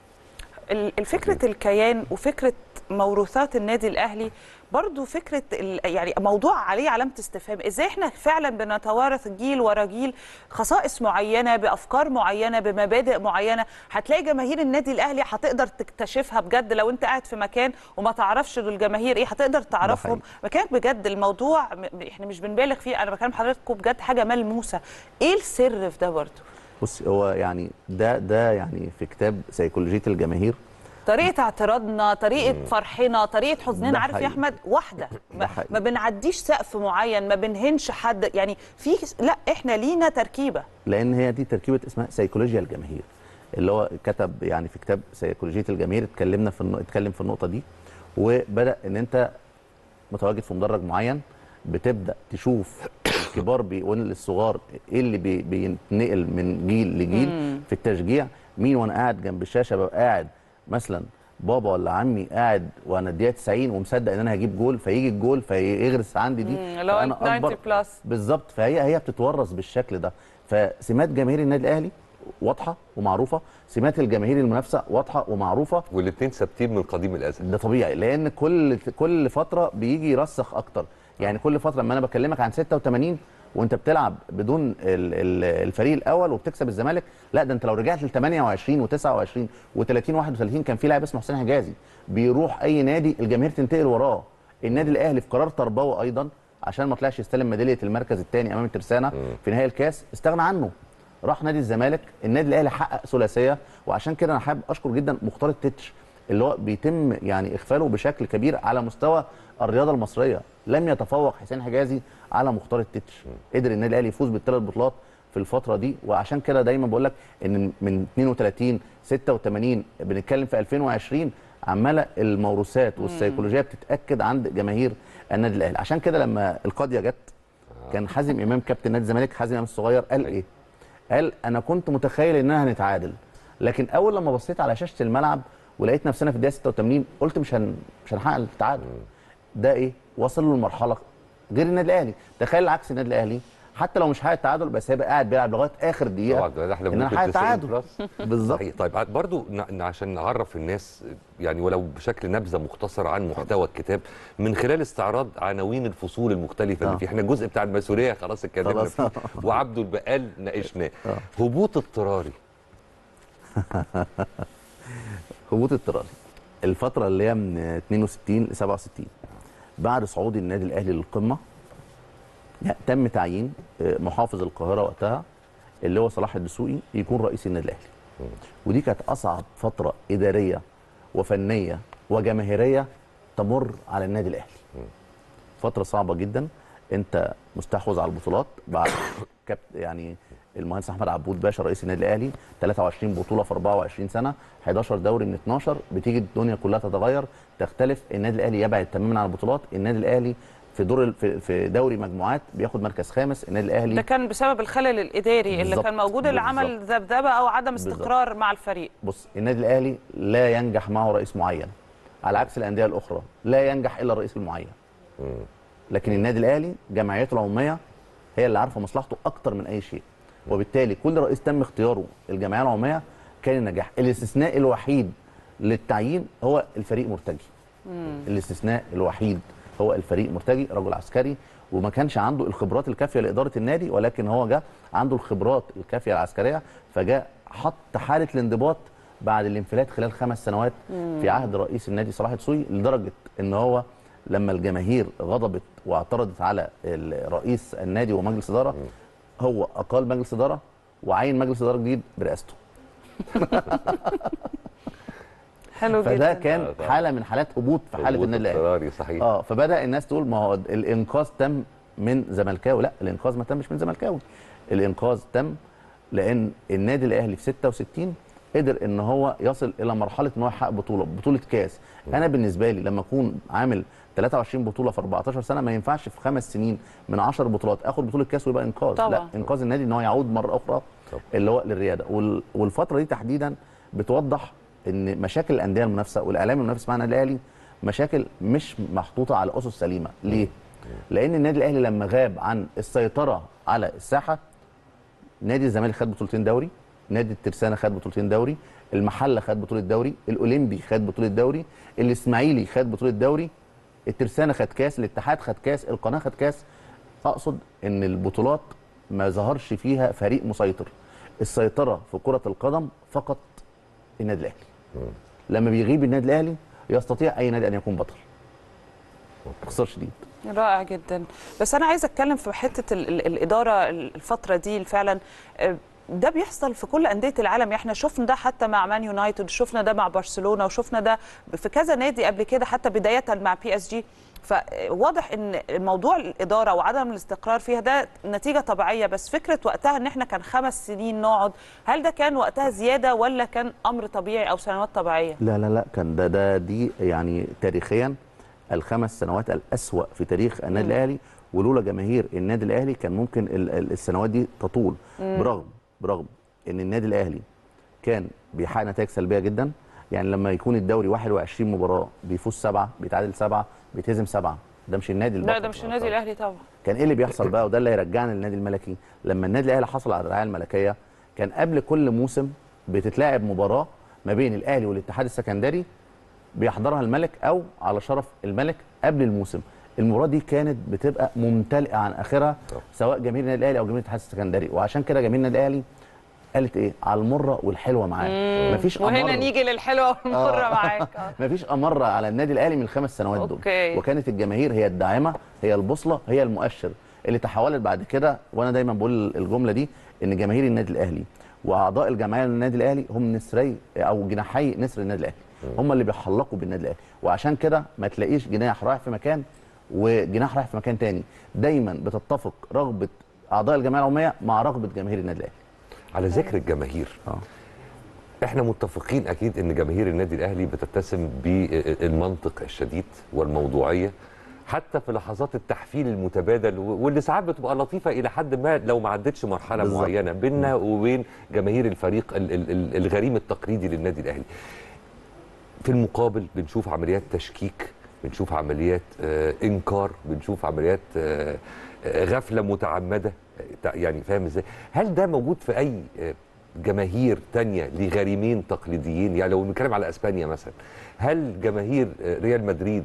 ال- الفكرة الكيان وفكرة موروثات النادي الأهلي برضو فكرة ال- يعني موضوع عليه علامة استفهام ازاي احنا فعلا بنتوارث جيل ورا جيل خصائص معينة بأفكار معينة بمبادئ معينة هتلاقي جماهير النادي الأهلي هتقدر تكتشفها بجد لو انت قاعد في مكان وما تعرفش دول الجماهير ايه هتقدر تعرفهم مكان بجد الموضوع م- احنا مش بنبالغ فيه انا بكلم حضراتكم بجد حاجة ملموسة ايه السر في ده برضو بص هو يعني ده ده يعني في كتاب سيكولوجيه الجماهير طريقه اعتراضنا طريقه فرحنا طريقه حزننا ده عارف يا حقيقي. احمد واحده ما, حقيقي. ما بنعديش سقف معين ما بنهنش حد يعني في لا احنا لينا تركيبه لان هي دي تركيبه اسمها سيكولوجيا الجماهير اللي هو كتب يعني في كتاب سيكولوجيه الجماهير اتكلمنا في النق- اتكلم في النقطه دي وبدا ان انت متواجد في مدرج معين بتبدا تشوف الكبار بيقول للصغار ايه اللي بي بينتقل من جيل لجيل في التشجيع مين وانا قاعد جنب الشاشه ببقى قاعد مثلا بابا ولا عمي قاعد وانا الدقيقه 90 ومصدق ان انا هجيب جول فيجي الجول فيغرس عندي دي مم، اللي هو فأنا 90 أكبر- بلس. بالظبط فهي هي بتتورث بالشكل ده فسمات جماهير النادي الاهلي واضحه ومعروفه سمات الجماهير المنافسه واضحه ومعروفه والاثنين ثابتين من قديم الازل ده طبيعي لان كل كل فتره بيجي يرسخ اكتر يعني كل فتره لما انا بكلمك عن 86 وانت بتلعب بدون ال- ال- الفريق الاول وبتكسب الزمالك لا ده انت لو رجعت ل 28 و29 و30 31 كان في لاعب اسمه حسين حجازي بيروح اي نادي الجماهير تنتقل وراه النادي الاهلي في قرار تربوي ايضا عشان ما طلعش يستلم ميداليه المركز الثاني امام الترسانه في نهائي الكاس استغنى عنه راح نادي الزمالك النادي الاهلي حقق ثلاثيه وعشان كده انا حابب اشكر جدا مختار التتش اللي هو بيتم يعني اغفاله بشكل كبير على مستوى الرياضه المصريه لم يتفوق حسين حجازي على مختار التتش قدر النادي الاهلي يفوز بالثلاث بطولات في الفتره دي وعشان كده دايما بقول لك ان من 32 86 بنتكلم في 2020 عماله الموروثات والسيكولوجيه بتتاكد عند جماهير النادي الاهلي عشان كده لما القضيه جت كان حازم امام كابتن نادي الزمالك حازم امام الصغير قال ايه قال انا كنت متخيل اننا هنتعادل لكن اول لما بصيت على شاشه الملعب ولقيت نفسنا في الدقيقه 86 قلت مش هن... مش هنحقق التعادل ده ايه وصل له لمرحله غير النادي الاهلي تخيل عكس النادي الاهلي حتى لو مش حقق التعادل بس هيبقى قاعد بيلعب لغايه اخر دقيقه طبعا ده احنا ان انا ممكن حقق 90 التعادل بلس. بالظبط صحيح طيب برضو ن- عشان نعرف الناس يعني ولو بشكل نبذه مختصره عن محتوى الكتاب من خلال استعراض عناوين الفصول المختلفه اللي آه. فيه احنا الجزء بتاع المسؤوليه خلاص اتكلمنا خلاص. فيه وعبده البقال ناقشناه آه. هبوط اضطراري هبوط اضطراري الفتره اللي هي من 62 ل 67 بعد صعود النادي الاهلي للقمه تم تعيين آه، محافظ القاهره وقتها اللي هو صلاح الدسوقي يكون رئيس النادي الاهلي ودي كانت اصعب فتره اداريه وفنيه وجماهيريه تمر على النادي الاهلي فتره صعبه جدا انت مستحوذ على البطولات بعد كابت يعني المهندس احمد عبود باشا رئيس النادي الاهلي 23 بطوله في 24 سنه 11 دوري من 12 بتيجي الدنيا كلها تتغير تختلف النادي الاهلي يبعد تماما عن البطولات النادي الاهلي في دور ال- في- في دوري مجموعات بياخد مركز خامس النادي الاهلي ده كان بسبب الخلل الاداري اللي بالظبط، كان موجود اللي عمل بالظبط. ذبذبه او عدم بالظبط. استقرار مع الفريق بص النادي الاهلي لا ينجح معه رئيس معين على عكس الانديه الاخرى لا ينجح الا الرئيس المعين لكن النادي الاهلي جمعيته العموميه هي اللي عارفه مصلحته اكتر من اي شيء وبالتالي كل رئيس تم اختياره الجمعيه العموميه كان النجاح الاستثناء الوحيد للتعيين هو الفريق مرتجي الاستثناء الوحيد هو الفريق مرتجي رجل عسكري وما كانش عنده الخبرات الكافيه لاداره النادي ولكن هو جه عنده الخبرات الكافيه العسكريه فجاء حط حاله الانضباط بعد الانفلات خلال خمس سنوات في عهد رئيس النادي صلاح الدسوقي لدرجه ان هو لما الجماهير غضبت واعترضت على ال- رئيس النادي ومجلس اداره هو اقال مجلس اداره وعين مجلس اداره جديد برئاسته حلو فده جدا كان آه، طبعا. حاله من حالات هبوط في حاله هبوط النادي الاهلي اضطراري صحيح اه فبدا الناس تقول ما هو الانقاذ تم من زملكاوي لا الانقاذ ما تمش من زملكاوي الانقاذ تم لان النادي الاهلي في 66 قدر ان هو يصل الى مرحله ان هو يحقق بطوله بطوله كاس انا بالنسبه لي لما اكون عامل 23 بطوله في 14 سنه ما ينفعش في خمس سنين من 10 بطولات اخد بطوله كاس ويبقى انقاذ طبعا. لا انقاذ النادي ان هو يعود مره اخرى طبعا. اللي هو للرياده وال- والفتره دي تحديدا بتوضح ان مشاكل الانديه المنافسه والاعلام المنافس مع النادي الاهلي مشاكل مش محطوطه على اسس سليمه ليه لان النادي الاهلي لما غاب عن السيطره على الساحه نادي الزمالك خد بطولتين دوري نادي الترسانه خد بطولتين دوري المحله خد بطوله دوري الاولمبي خد بطوله دوري الاسماعيلي خد بطوله دوري الترسانه خد كاس الاتحاد خد كاس القناه خد كاس اقصد ان البطولات ما ظهرش فيها فريق مسيطر السيطره في كره القدم فقط النادي الاهلي لما بيغيب النادي الاهلي يستطيع اي نادي ان يكون بطل باختصار شديد رائع جدا بس انا عايزه اتكلم في حته ال ال الاداره الفتره دي فعلا آه، ده بيحصل في كل انديه العالم احنا شفنا ده حتى مع مان يونايتد شفنا ده مع برشلونه وشفنا ده في كذا نادي قبل كده حتى بدايه مع بي اس جي فواضح ان موضوع الاداره وعدم الاستقرار فيها ده نتيجه طبيعيه بس فكره وقتها ان احنا كان خمس سنين نقعد هل ده كان وقتها زياده ولا كان امر طبيعي او سنوات طبيعيه؟ لا لا لا كان ده ده دي يعني تاريخيا الخمس سنوات الأسوأ في تاريخ النادي الاهلي ولولا جماهير النادي الاهلي كان ممكن ال- ال- السنوات دي تطول برغم برغم ان النادي الاهلي كان بيحقق نتائج سلبيه جدا يعني لما يكون الدوري 21 مباراه بيفوز سبعه بيتعادل سبعه بيتهزم سبعه ده مش النادي لا البطل. ده مش النادي الاهلي طبعا كان ايه اللي بيحصل بقى وده اللي هيرجعنا للنادي الملكي لما النادي الاهلي حصل على الرعايه الملكيه كان قبل كل موسم بتتلعب مباراه ما بين الاهلي والاتحاد السكندري بيحضرها الملك او على شرف الملك قبل الموسم المباراه دي كانت بتبقى ممتلئه عن اخرها سواء جماهير النادي الاهلي او جماهير الاتحاد السكندري وعشان كده جماهير النادي الاهلي قالت ايه على المره والحلوه معاه مفيش وهنا أمر. نيجي للحلوه والمره آه. معاك آه. مفيش امره على النادي الاهلي من الخمس سنوات دول أوكي. وكانت الجماهير هي الداعمه هي البوصله هي المؤشر اللي تحولت بعد كده وانا دايما بقول الجمله دي ان جماهير النادي الاهلي واعضاء الجمعيه للنادي الاهلي هم نسري او جناحي نسر النادي الاهلي هم اللي بيحلقوا بالنادي الاهلي وعشان كده ما تلاقيش جناح رايح في مكان وجناح رايح في مكان تاني دايما بتتفق رغبه اعضاء الجمعيه العموميه مع رغبه جماهير النادي الاهلي على ذكر الجماهير اه احنا متفقين اكيد ان جماهير النادي الاهلي بتتسم بالمنطق الشديد والموضوعيه حتى في لحظات التحفيل المتبادل و- واللي ساعات بتبقى لطيفه الى حد ما لو ما عدتش مرحله بالظبط. معينه بيننا وبين جماهير الفريق ال- ال- ال- الغريم التقليدي للنادي الاهلي. في المقابل بنشوف عمليات تشكيك بنشوف عمليات آه انكار بنشوف عمليات آه آه، غفله متعمده آه، تع- يعني فاهم ازاي هل ده موجود في اي آه، جماهير تانية لغريمين تقليديين يعني لو بنتكلم على اسبانيا مثلا هل جماهير آه، ريال مدريد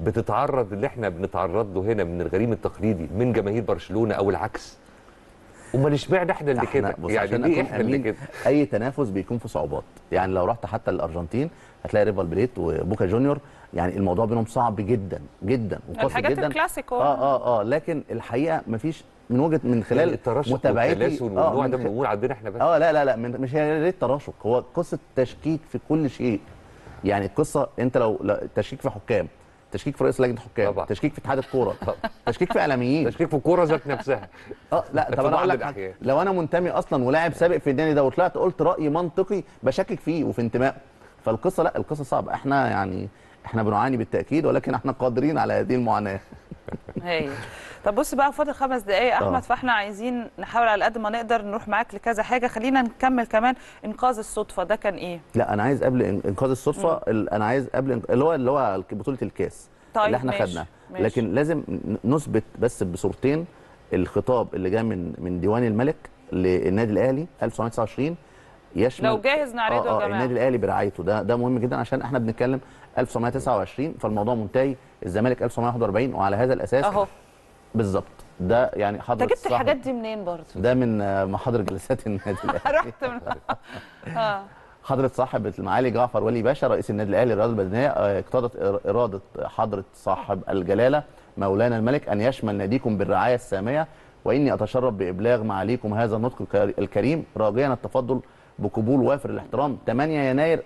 بتتعرض اللي احنا بنتعرض له هنا من الغريم التقليدي من جماهير برشلونه او العكس امال اشمعنى احنا اللي احنا كده بص يعني عشان ليه اكون احنا اللي امين كده اي تنافس بيكون في صعوبات يعني لو رحت حتى الارجنتين هتلاقي ريفال بليت وبوكا جونيور يعني الموضوع بينهم صعب جدا جدا وقاسي الحاجات جدا الكلاسيكو اه اه اه لكن الحقيقه مفيش من وجهه من خلال يعني التراشق متابعتي والتلاسن آه، والنوع من ده خ- موجود عندنا احنا بس اه لا لا لا من مش هي ليه التراشق هو قصه تشكيك في كل شيء يعني القصه انت لو لا- تشكيك في حكام تشكيك في رئيس لجنه حكام طبعا. تشكيك في اتحاد الكوره تشكيك في اعلاميين تشكيك في الكوره ذات نفسها اه لا في طب انا بعض اقول لك حاجة. الأحيان. لو انا منتمي اصلا ولاعب سابق في النادي ده وطلعت قلت راي منطقي بشكك فيه وفي انتمائه فالقصه لا القصه صعبه احنا يعني احنا بنعاني بالتاكيد ولكن احنا قادرين على هذه المعاناه هاي طب بص بقى فاضل خمس دقايق احمد آه. فاحنا عايزين نحاول على قد ما نقدر نروح معاك لكذا حاجه خلينا نكمل كمان انقاذ الصدفه ده كان ايه لا انا عايز قبل إن- انقاذ الصدفه ال- انا عايز قبل إن- اللي هو اللي هو الك- بطوله الكاس طيب اللي احنا ماشي، خدناها ماشي. لكن لازم ن- نثبت بس بصورتين الخطاب اللي جاء من من ديوان الملك للنادي الاهلي 1929 يشمل لو جاهز نعرضه اه يا اه جماعه النادي الاهلي برعايته ده ده مهم جدا عشان احنا بنتكلم 1929 فالموضوع منتهي الزمالك 1941 وعلى هذا الاساس اهو بالظبط ده يعني انت حضرتك جبت الحاجات دي منين برضه ده من آه، محاضر جلسات النادي الاهلي رحت من اه حضرة صاحب المعالي جعفر ولي باشا رئيس النادي الاهلي للرياضه البدنيه آه، اقتضت إر- اراده حضره صاحب الجلاله مولانا الملك ان يشمل ناديكم بالرعايه الساميه واني اتشرف بابلاغ معاليكم هذا النطق الكر- الكريم راجيا التفضل بقبول وافر الاحترام 8 يناير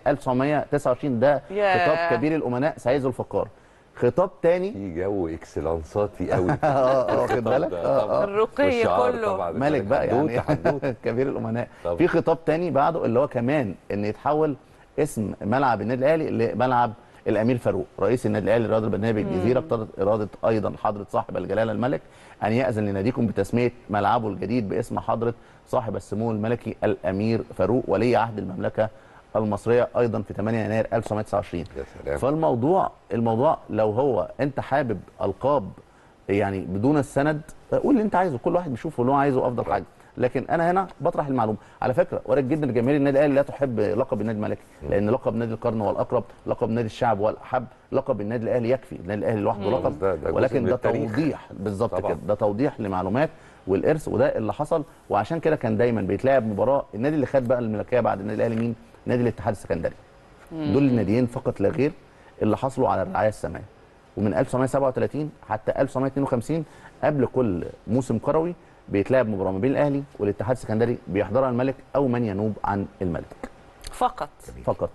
1929 ده ياه. خطاب كبير الامناء سعيد ذو الفقار خطاب تاني في جو اكسلانساتي قوي اه اه واخد الخطاب بالك ده اه طبعاً. اه الرقي والشعار كله. طبعاً ملك بقى يعني حدوتة حدوتة. كبير الامناء طبعا. في خطاب تاني بعده اللي هو كمان ان يتحول اسم ملعب النادي الاهلي لملعب الامير فاروق رئيس النادي الاهلي للرياضه البدنيه بالجزيره اقتضت اراده ايضا حضره صاحب الجلاله الملك ان ياذن لناديكم بتسميه ملعبه الجديد باسم حضره صاحب السمو الملكي الامير فاروق ولي عهد المملكه المصريه ايضا في 8 يناير 1929 يا سلام فالموضوع الموضوع لو هو انت حابب القاب يعني بدون السند قول اللي انت عايزه كل واحد بيشوف اللي هو عايزه افضل حاجه لكن انا هنا بطرح المعلومه على فكره وارد جدا جماهير النادي الاهلي لا تحب لقب النادي الملكي لان لقب نادي القرن هو الاقرب لقب نادي الشعب هو الاحب لقب النادي الاهلي يكفي النادي الاهلي لوحده لقب ده- ده جزء ولكن من ده التاريخ. توضيح بالظبط طبعاً. كده ده توضيح لمعلومات والارث وده اللي حصل وعشان كده كان دايما بيتلعب مباراه النادي اللي خد بقى الملكيه بعد النادي الاهلي مين؟ نادي الاتحاد السكندري دول الناديين فقط لا غير اللي حصلوا على الرعايه الساميه ومن 1937 حتى 1952 قبل كل موسم كروي بيتلعب مباراه ما بين الاهلي والاتحاد السكندري بيحضرها الملك او من ينوب عن الملك فقط فقط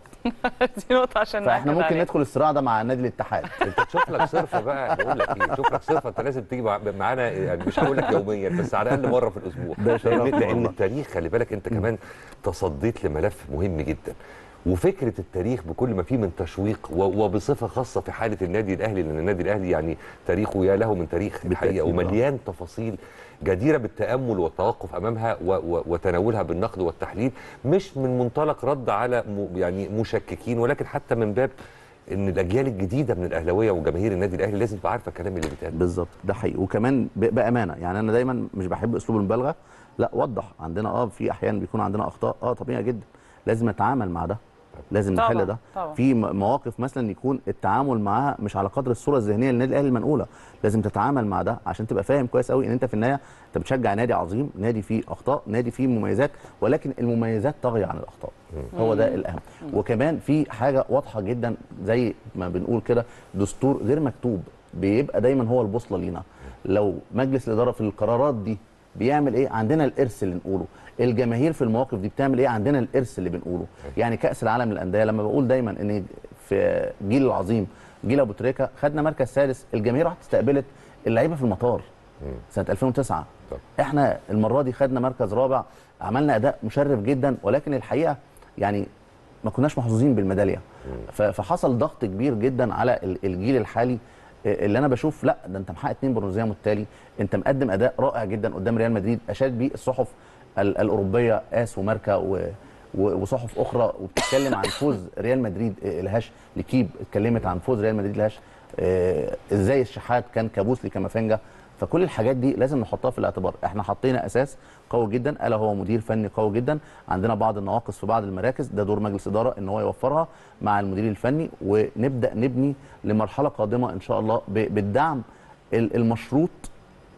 دي نقطه عشان فاحنا نأكد ممكن عليها. ندخل الصراع ده مع نادي الاتحاد انت تشوف لك صرفه بقى بقول لك ايه تشوف لك صرفه انت لازم تيجي مع- معانا يعني مش هقول لك يوميا بس على الاقل مره في الاسبوع ده شرف لان لان والله. التاريخ خلي بالك انت كمان تصديت لملف مهم جدا وفكره التاريخ بكل ما فيه من تشويق و- وبصفه خاصه في حاله النادي الاهلي لان النادي الاهلي يعني تاريخه يا له من تاريخ الحقيقه بالتأكيد، آه. ومليان تفاصيل جديره بالتامل والتوقف امامها و و وتناولها بالنقد والتحليل مش من منطلق رد على م يعني مشككين ولكن حتى من باب ان الاجيال الجديده من الاهلاويه وجماهير النادي الاهلي لازم تبقى عارفه الكلام اللي بيتقال بالظبط ده حقيقي وكمان ب- بامانه يعني انا دايما مش بحب اسلوب المبالغه لا وضح عندنا اه في احيان بيكون عندنا اخطاء اه طبيعي جدا لازم نتعامل مع ده لازم طبعاً، نحل ده طبعاً. في م- مواقف مثلا يكون التعامل معاها مش على قدر الصوره الذهنيه للنادي الاهلي المنقوله لازم تتعامل مع ده عشان تبقى فاهم كويس قوي ان انت في النهايه انت بتشجع نادي عظيم نادي فيه اخطاء نادي فيه مميزات ولكن المميزات طاغيه عن الاخطاء هو ده الاهم وكمان في حاجه واضحه جدا زي ما بنقول كده دستور غير مكتوب بيبقى دايما هو البوصله لينا لو مجلس الاداره في القرارات دي بيعمل ايه عندنا الارث اللي نقوله الجماهير في المواقف دي بتعمل ايه عندنا الارث اللي بنقوله يعني كاس العالم للانديه لما بقول دايما ان في جيل العظيم جيل ابو تريكه خدنا مركز سادس الجماهير راحت استقبلت اللعيبه في المطار سنه 2009 طب. احنا المره دي خدنا مركز رابع عملنا اداء مشرف جدا ولكن الحقيقه يعني ما كناش محظوظين بالميداليه ف- فحصل ضغط كبير جدا على ال- الجيل الحالي آه، اللي انا بشوف لا ده انت محقق اتنين برونزيه متتالي انت مقدم اداء رائع جدا قدام ريال مدريد اشاد بيه الصحف ال- الاوروبيه اس وماركا و و- وصحف اخرى وبتتكلم عن فوز ريال مدريد آه، الهاش لكيب اتكلمت عن فوز ريال مدريد الهاش آه، ازاي الشحات كان كابوس لكامافينجا فكل الحاجات دي لازم نحطها في الاعتبار احنا حطينا اساس قوي جدا الا هو مدير فني قوي جدا عندنا بعض النواقص في بعض المراكز ده دور مجلس اداره ان هو يوفرها مع المدير الفني ونبدا نبني لمرحله قادمه ان شاء الله ب- بالدعم ال- المشروط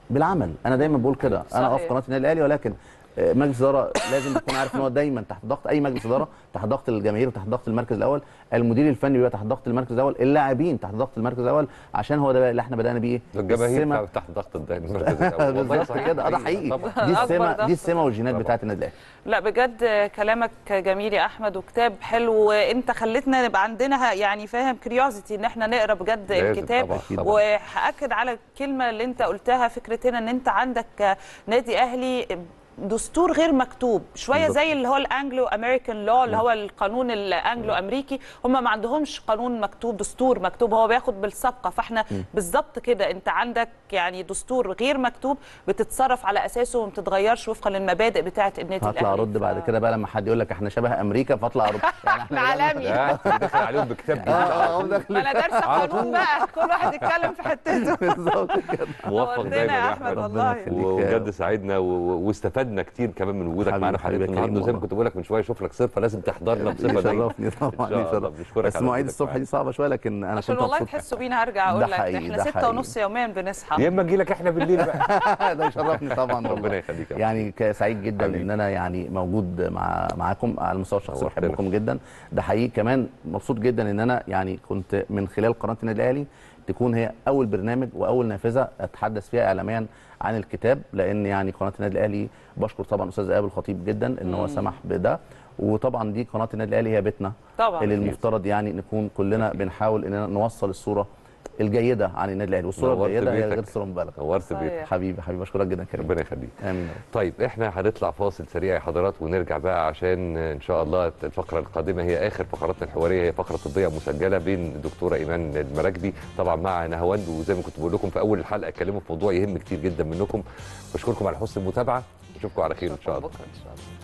بالعمل انا دايما بقول كده انا اه في صحيح. قناه النادي الاهلي ولكن آه، مجلس الاداره لازم يكون عارف ان هو دايما تحت ضغط اي مجلس اداره تحت ضغط الجماهير وتحت ضغط المركز الاول المدير الفني بيبقى تحت ضغط المركز الاول اللاعبين تحت ضغط المركز الاول عشان هو ده بقى اللي احنا بدانا بيه الجماهير السمة- تحت ضغط الد- المركز الاول والله بالظبط صحيح، كده اه ده حقيقي، حقيقي طبعا. دي أكبر السمه ضغط دي السمه والجينات طبعا. بتاعت النادي الاهلي لا بجد كلامك جميل يا احمد وكتاب حلو وانت خليتنا نبقى عندنا يعني فاهم كريوزيتي ان احنا نقرا بجد لازم الكتاب طبعا، طبعا. وهاكد على الكلمه اللي انت قلتها فكره هنا ان انت عندك نادي اهلي دستور غير مكتوب شويه بالظبط. زي اللي هو الانجلو امريكان لو اللي هو القانون الانجلو امريكي هم ما عندهمش قانون مكتوب دستور مكتوب هو بياخد بالسابقه فاحنا بالظبط كده انت عندك يعني دستور غير مكتوب بتتصرف على اساسه وما بتتغيرش وفقا للمبادئ بتاعه النادي هطلع الاهلي ارد بعد ف- كده بقى لما حد يقول لك احنا شبه امريكا فاطلع ارد يعني احنا عالمي. لا داخل عليهم بكتاب جديد اه على اه طول. داخل انا دارسه على قانون طول. بقى كل واحد يتكلم في حتته بالظبط كده موفق نورتنا دايما يا يا أحمد احمد والله. يخليك. وبجد سعدنا و- و- واستفدنا كتير كمان من وجودك حبيبي- معانا في حبيبي حلقه يا النهارده كريم وزي ما والله. كنت بقول لك من شويه اشوف لك صرفه لازم تحضرنا بصفه دايما يشرفني طبعا إن شاء الله. يشرف بنشكرك بس على مواعيد وجودك الصبح معانا. دي صعبه شويه لكن انا عشان كنت والله مبسوط تحسوا بينا هرجع اقول ده لك حقيقي، احنا ده ستة حقيقي. ونص يوميا بنصحى يا اما اجي لك احنا بالليل بقى ده يشرفني طبعا ربنا والله يخليك يا يعني ك- سعيد جدا حبيبي. ان انا يعني موجود مع معاكم على المستوى الشخصي نورتنا. بحبكم جدا ده حقيقي كمان مبسوط جدا ان انا يعني كنت من خلال قناه النادي الاهلي تكون هي اول برنامج واول نافذه اتحدث فيها اعلاميا عن الكتاب لان يعني قناه النادي الاهلي بشكر طبعا استاذ ايهاب الخطيب جدا ان هو سمح بده وطبعا دي قناه النادي الاهلي هي بيتنا طبعا اللي المفترض يعني نكون كلنا بنحاول اننا نوصل الصوره الجيده عن النادي الاهلي والصوره نورت الجيده هي بيتك. غير صوره مبالغه نورت صحيح. بيتك حبيبي حبيبي بشكرك جدا كريم ربنا يخليك امين يا رب. طيب احنا هنطلع فاصل سريع يا حضرات ونرجع بقى عشان ان شاء الله الفقره القادمه هي اخر فقراتنا الحواريه هي فقره طبيه مسجله بين الدكتوره ايمان المراكبي طبعا مع نهاوند وزي ما كنت بقول لكم في اول الحلقه اتكلموا في موضوع يهم كتير جدا منكم بشكركم على حسن المتابعه نشوفكم على خير ان شاء الله بكره ان شاء الله